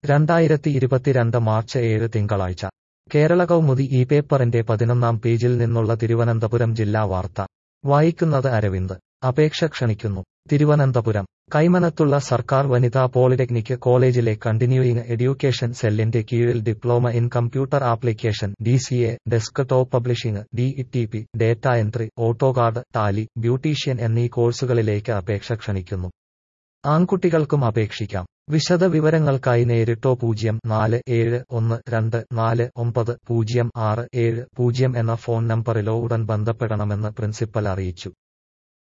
രണ്ടായിരത്തി ഇരുപത്തിരണ്ട് മാർച്ച് ഏഴ് തിങ്കളാഴ്ച കേരള കൗമുദി ഈ പേപ്പറിന്റെ പതിനൊന്നാം പേജിൽ നിന്നുള്ള തിരുവനന്തപുരം ജില്ലാ വാർത്ത വായിക്കുന്നത് അരവിന്ദ് അപേക്ഷ ക്ഷണിക്കുന്നു തിരുവനന്തപുരം കൈമനത്തുള്ള സർക്കാർ വനിതാ പോളിടെക്നിക് കോളേജിലെ കണ്ടിന്യൂയിങ് എഡ്യൂക്കേഷൻ സെല്ലിന്റെ കീഴിൽ diploma in computer application D C A desktop publishing D E T P data entry AutoCAD Tally beautician എന്നീ കോഴ്സുകളിലേക്ക് അപേക്ഷ ക്ഷണിക്കുന്നു ആൺകുട്ടികൾക്കും അപേക്ഷിക്കാം വിശദ വിവരങ്ങൾക്കായി നേരിട്ടോ പൂജ്യം നാല് ഏഴ് ഒന്ന് രണ്ട് നാല് ഒമ്പത് പൂജ്യം ആറ് ഏഴ് പൂജ്യം എന്ന ഫോൺ നമ്പറിലോ ഉടൻ ബന്ധപ്പെടണമെന്ന് പ്രിൻസിപ്പൽ അറിയിച്ചു